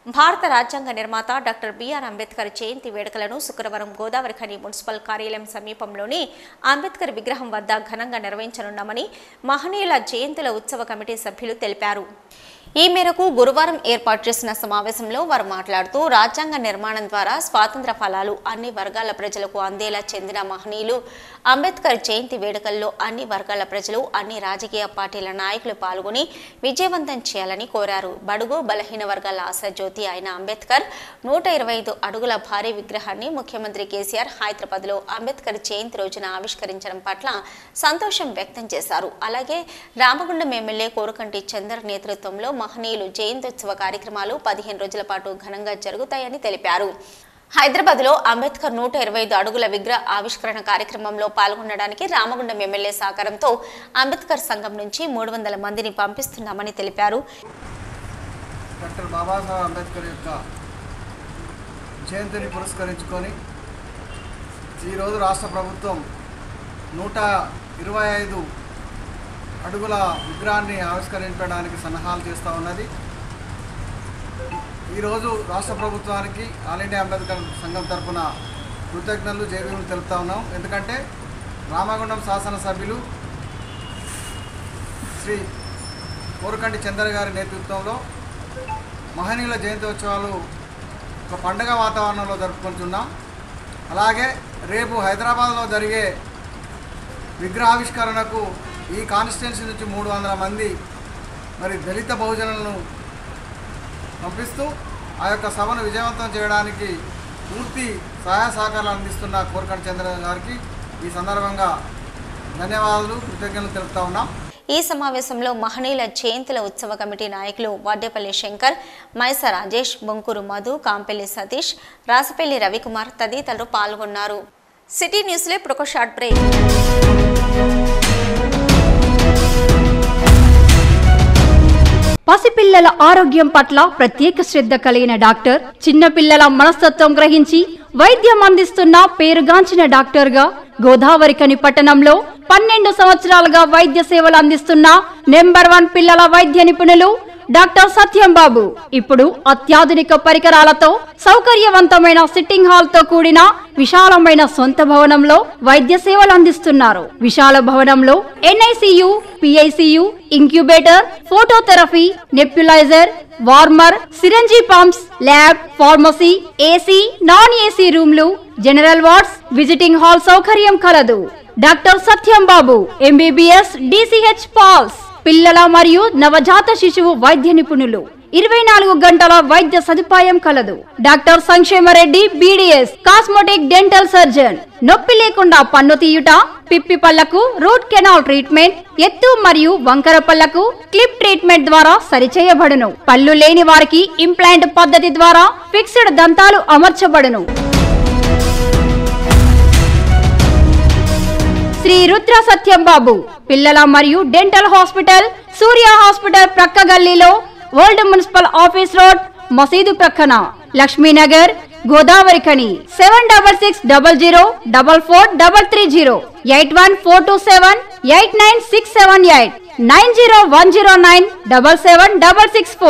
భారత రాజ్యాంగ నిర్మాత డాక్టర్ బిఆర్ అంబేద్కర్ జయంతి వేడుకలను శుక్రవారం గోదావరి ఖని మున్సిపల్ కార్యాలయం సమీపంలోని అంబేద్కర్ విగ్రహం వద్ద ఘనంగా నిర్వహించనున్నామని మహనీయుల జయంతుల ఉత్సవ కమిటీ సభ్యులు తెలిపారు ఈ మేరకు గురువారం ఏర్పాటు చేసిన సమావేశంలో వారు మాట్లాడుతూ రాజ్యాంగ నిర్మాణం ద్వారా స్వాతంత్ర ఫలాలు అన్ని వర్గాల ప్రజలకు అందేలా చెందిన మహనీయులు అంబేద్కర్ జయంతి వేడుకల్లో అన్ని వర్గాల ప్రజలు అన్ని రాజకీయ పార్టీల నాయకులు పాల్గొని విజయవంతం చేయాలని కోరారు బడుగు బలహీన వర్గాల ఆశాజ్యోతి అయిన అంబేద్కర్ నూట ఇరవై ఐదు అడుగుల భారీ విగ్రహాన్ని ముఖ్యమంత్రి కేసీఆర్ హైదరాబాద్లో అంబేద్కర్ జయంతి రోజున ఆవిష్కరించడం పట్ల సంతోషం వ్యక్తం చేశారు అలాగే రామగుండం ఎమ్మెల్యే కోరకంటి చందర్ నేతృత్వంలో మహనీయులు జయంత్యుత్సవ కార్యక్రమాలు పదిహేను రోజుల పాటు ఘనంగా జరుగుతాయని తెలిపారు హైదరాబాద్లో అంబేద్కర్ నూట ఇరవై ఐదు అడుగుల విగ్రహ ఆవిష్కరణ కార్యక్రమంలో పాల్గొనడానికి రామగుండం ఎమ్మెల్యే సహకారంతో అంబేద్కర్ సంఘం నుంచి మూడు వందల మందిని పంపిస్తున్నామని తెలిపారు డాక్టర్ బాబాసాహెబ్ అంబేద్కర్ యొక్క జయంతిని పురస్కరించుకొని ఈరోజు రాష్ట్ర ప్రభుత్వం నూట ఇరవై ఐదు అడుగుల విగ్రహాన్ని ఆవిష్కరించడానికి సన్నాహాలు చేస్తూ ఉన్నది ఈరోజు రాష్ట్ర ప్రభుత్వానికి ఆల్ ఇండియా అంబేద్కర్ సంఘం తరపున కృతజ్ఞతలు జయవీరులు తెలుపుతా ఉన్నాం ఎందుకంటే రామగుండం శాసనసభ్యులు శ్రీ కోరకంటి చంద్ర గారి నేతృత్వంలో మహనీయుల జయంత్యోత్సవాలు ఒక పండగ వాతావరణంలో జరుపుకుంటున్నాం అలాగే రేపు హైదరాబాద్లో జరిగే విగ్రహావిష్కరణకు ఈ కాన్స్టిట్యున్సీ నుంచి మూడు వందల మంది మరి దళిత బహుజనులను పంపిస్తూ ఆ యొక్క సభను విజయవంతం చేయడానికి పూర్తి సహాయ సహకారాలు అందిస్తున్న కోరకంటి చంద్ర గారికి ఈ సందర్భంగా ధన్యవాదాలు కృతజ్ఞతలు తెలుపుతా ఉన్నాం ఈ సమావేశంలో మహనీయుల జయంతుల ఉత్సవ కమిటీ నాయకులు వడ్డేపల్లి శంకర్ మైస రాజేష్ బొంకూరు మధు కాంపెల్లి సతీష్ రాసపల్లి రవికుమార్ తదితరులు పాల్గొన్నారు సిటీ న్యూస్లో ఇప్పుడు ఒక షార్ట్ బ్రేక్ పసిపిల్లల ఆరోగ్యం పట్ల ప్రత్యేక శ్రద్ధ కలిగిన డాక్టర్ చిన్నపిల్లల మనస్తత్వం గ్రహించి వైద్యం అందిస్తున్న పేరుగాంచిన డాక్టర్గా గోదావరికని పట్టణంలో పన్నెండు సంవత్సరాలుగా వైద్య సేవలు అందిస్తున్న నెంబర్ వన్ పిల్లల వైద్య నిపుణులు డాక్టర్ సత్యం బాబు ఇప్పుడు అత్యాధునిక పరికరాలతో సౌకర్యవంతమైన సిట్టింగ్ హాల్ తో కూడిన విశాలమైన సొంత భవనంలో వైద్య సేవలు అందిస్తున్నారు విశాల భవనంలో NICU PICU incubator phototherapy nebuliser warmer syringe pumps lab pharmacy AC non AC రూమ్లు జనరల్ వార్డ్స్ విజిటింగ్ హాల్ సౌకర్యం కలదు doctor Satyam Babu MBBS DCH PALS పిల్లల మరియు నవజాత శిశువు వైద్య నిపుణులు ఇరవై నాలుగు గంటల వైద్య సదుపాయం కలదు doctor Sankshemareddy BDS cosmetic dental surgeon నొప్పి లేకుండా పన్ను తీయుట పిప్పి పళ్లకు రూట్ కెనాల్ ట్రీట్మెంట్ ఎత్తు మరియు వంకర పళ్లకు క్లిప్ ట్రీట్మెంట్ ద్వారా సరిచేయబడును పళ్ళు లేని వారికి ఇంప్లాంట్ పద్ధతి ద్వారా ఫిక్స్డ్ దంతాలు అమర్చబడును శ్రీ రుద్ర సత్యం బాబు పిల్లల మరియు డెంటల్ హాస్పిటల్ సూర్య హాస్పిటల్ ప్రక్క గల్లీలో ఓల్డ్ మున్సిపల్ ఆఫీస్ రోడ్ మసీదు ప్రక్కన Lakshminagar Godavarikhani seven double six double zero double four double three zero eight one four two seven eight nine six seven eight nine zero one zero nine double seven double six four